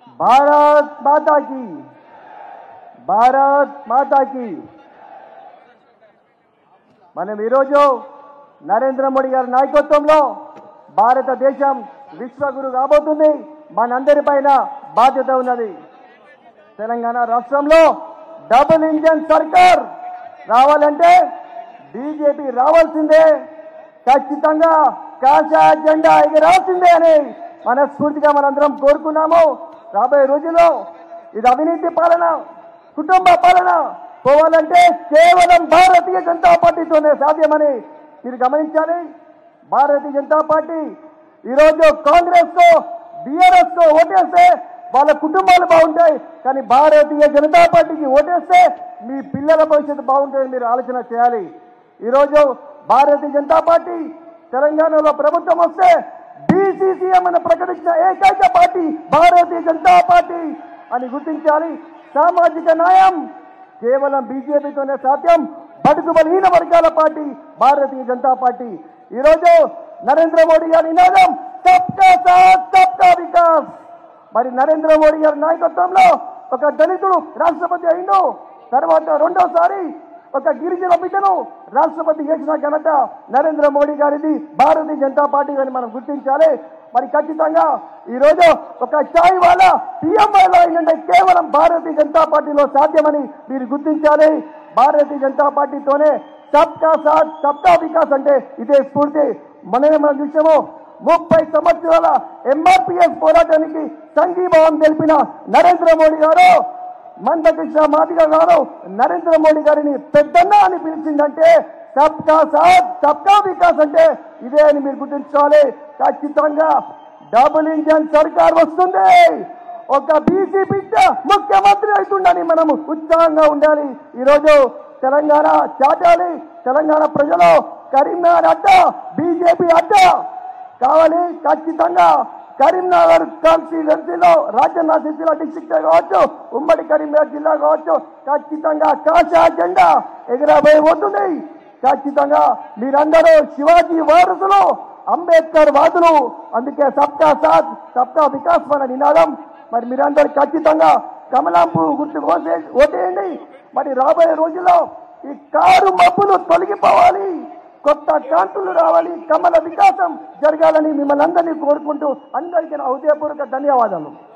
భారత్ మాతాకి భారత్ మాతాకి మనం ఈరోజు నరేంద్ర మోడీ గారి నాయకత్వంలో భారతదేశం విశ్వగురు కాబోతుంది మనందరిపైన బాధ్యత ఉన్నది తెలంగాణ రాష్ట్రంలో డబుల్ ఇంజన్ సర్కార్ రావాలంటే బీజేపీ రావాల్సిందే ఖచ్చితంగా కాషా జెండా ఎగరాల్సిందే అని మనస్ఫూర్తిగా మనందరం కోరుకున్నాము రాబోయే రోజుల్లో ఇది అవినీతి పాలన కుటుంబ పాలన పోవాలంటే కేవలం భారతీయ జనతా పార్టీతోనే సాధ్యమని మీరు గమనించాలి భారతీయ జనతా పార్టీ ఈరోజు కాంగ్రెస్ కో బీఆర్ఎస్ కో ఓటేస్తే వాళ్ళ కుటుంబాలు బాగుంటాయి కానీ భారతీయ జనతా పార్టీకి ఓటేస్తే మీ పిల్లల భవిష్యత్తు బాగుంటుందని మీరు ఆలోచన చేయాలి ఈరోజు భారతీయ జనతా పార్టీ తెలంగాణలో ప్రభుత్వం వస్తే బీసీసీఎం అని ప్రకటించిన ఏకైక పార్టీ భారతీయ జనతా పార్టీ అని గుర్తించాలి సామాజిక న్యాయం కేవలం బీజేపీతోనే సాధ్యం బడుగు బలహీన వర్గాల పార్టీ భారతీయ జనతా పార్టీ ఈరోజు నరేంద్ర మోడీ గారి నినాదం సబ్కా సాత్ సబ్కా వికాస్ మరి నరేంద్ర మోడీ గారి నాయకత్వంలో ఒక దళితుడు రాష్ట్రపతి అయిండు తర్వాత రెండోసారి ఒక గిరిజన బిడ్డను రాష్ట్రపతి చేసిన ఘనత నరేంద్ర మోడీ గారిది భారతీయ జనతా పార్టీ అని మనం గుర్తించాలి మరి ఖచ్చితంగా ఈ రోజు ఒక ఛాయ్ వాళ్ళ పిఎంఐలో ఏంటంటే కేవలం భారతీయ జనతా పార్టీలో సాధ్యమని మీరు గుర్తించాలి భారతీయ జనతా పార్టీతోనే సబ్కా సాత్ సబ్కా వికాస్ అంటే ఇదే స్ఫూర్తి మనమే మనం చూసాము ముప్పై సంవత్సరాల ఎంఆర్పిఎస్ పోరాటానికి సంఘీభావం తెలిపిన నరేంద్ర మోడీ గారు మందకృష్ణ మాదిగ గారు నరేంద్ర మోడీ గారిని పెద్దన్న అని పిలిచిందంటే సబ్కా సాత్ సబ్కా వికాస్ అంటే ఇదే అని మీరు గుర్తుంచుకోవాలి ఖచ్చితంగా డబుల్ ఇంజన్ సర్కార్ వస్తుంది ఒక బీసీ బిడ్డ ముఖ్యమంత్రి అవుతుండని మనము ఉత్సాహంగా ఉండాలి ఈరోజు తెలంగాణ చాటాలి తెలంగాణ ప్రజలు కరీంనగర్ అడ్డ బీజేపీ అడ్డ కావాలి ఖచ్చితంగా కరీంనగర్ కాన్స్టిట్యున్సీలో రాజన్న సిరిసిల్ల డిస్టిక్ కావచ్చు ఉమ్మడి కరీంనగర్ జిల్లా కావచ్చు ఖచ్చితంగా కాషా జెండా ఎగిరబోయబోతుంది ఖచ్చితంగా మీరందరూ శివాజీ వారసులు అంబేద్కర్ వాదులు అందుకే సబ్కా సాత్ సబ్కా వికాస్ మన నినాదం మరి మీరందరూ ఖచ్చితంగా కమలాంపు గుర్తు కోసే ఓటేయండి మరి రాబోయే రోజుల్లో ఈ కారు మబ్బులు తొలగిపోవాలి కొత్త కాంతులు రావాలి కమల వికాసం జరగాలని మిమ్మల్ని అందరినీ కోరుకుంటూ అందరికీ నా హృదయపూర్వక ధన్యవాదాలు